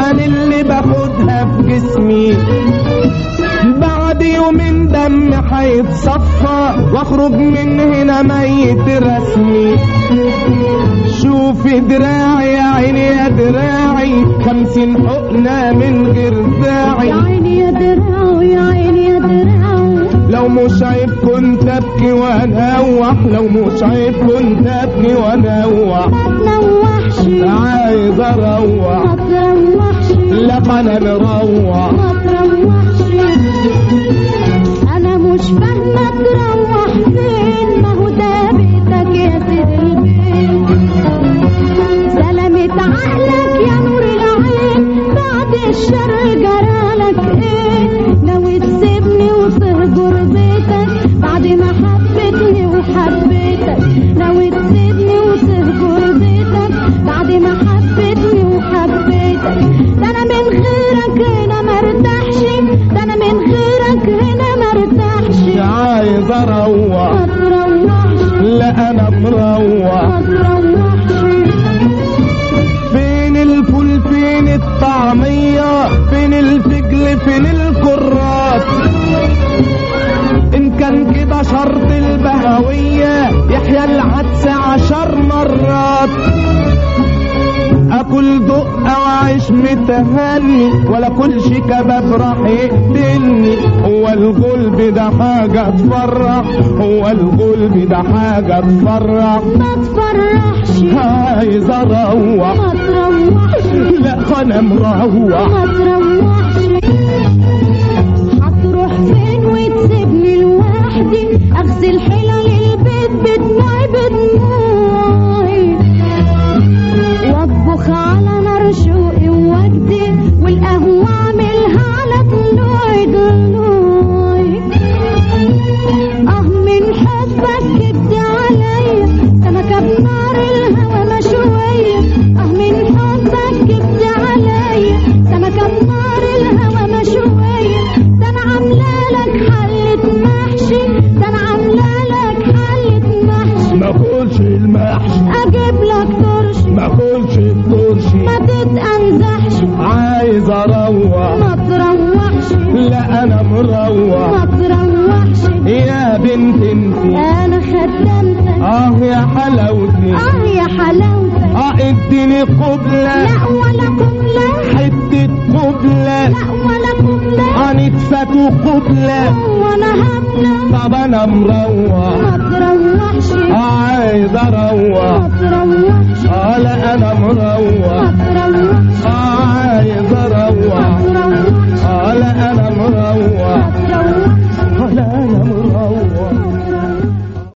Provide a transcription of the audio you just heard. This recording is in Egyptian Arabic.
انا اللي باخدها في جسمي بعد يومين دم هيتصفى واخرج من هنا ميت رسمي شوف دراعي يا عيني يا دراعي خمسين حقنة من غير داعي يا عيني يا دراو يا عيني يا دراو لو مش عيب كنت ابكي وانوح لو مش عيب كنت ابكي وانوح ما تنوحش عايز اروح ما تروحش لا انا مروح ما تروحش انا مش فاهمه تروح فين ما هو ده بيتك يا سيد البيت سلامة عقلك يا نور العين بعد الشر جرالك ايه ناوي تسيبني وتهجر بيتك بعد ما حبيتني وحبيتك ناوي تسيبني وتهجر بيتك بعد ما حبيتني وحبيتك ده انا من غيرك هنا مرتاحش ده انا من غيرك هنا مرتاحش عايز اروح ما تروحش لا انا مروح ما تروحش فين الفول فين الطعمية فين الفجل فين الكرات ان كان كده شرط البهوية يحيى العدس عشر مرات اكل دق واعيش متهني ولا كلش كباب راح يقتلني هو الغلب ده حاجة تفرح هو الغلب ده حاجة تفرح ما تفرحش عايز اروح ما تروحش لا انا مروح ما تروحش هتروح فين وتسيبني لوحدي اغسل حلل البيت بدموعي بدموعي واطبخ على نار شوقي ووجدي والقهوة اعملها على طلوعي ضلوعي اه من حبك كبت عليا سمكة بنار الهوى مشوية اه من حبك كبت عليا سمكة بنار الهوى مشوية ده انا عاملة لك حلة محشي ده انا عاملة لك حلة محشي ما كلش المحشي اجيب لك ترشي ما كلش الترشي ما تتأنزحش عايز اروح ما تروحش لا انا مروح ما تروحش يا بنت انتي انا خدمتك اه يا حلاوتي اه يا حلاوتك اه اديني قبلة لا ولا قبلة حتة قبلة لا ولا قبلة هنتفتوا قبلة وانا هبلة طب انا مروح ما تروحش آه عايز ما اروح تروحش اه لا انا ما مروح تروحش اه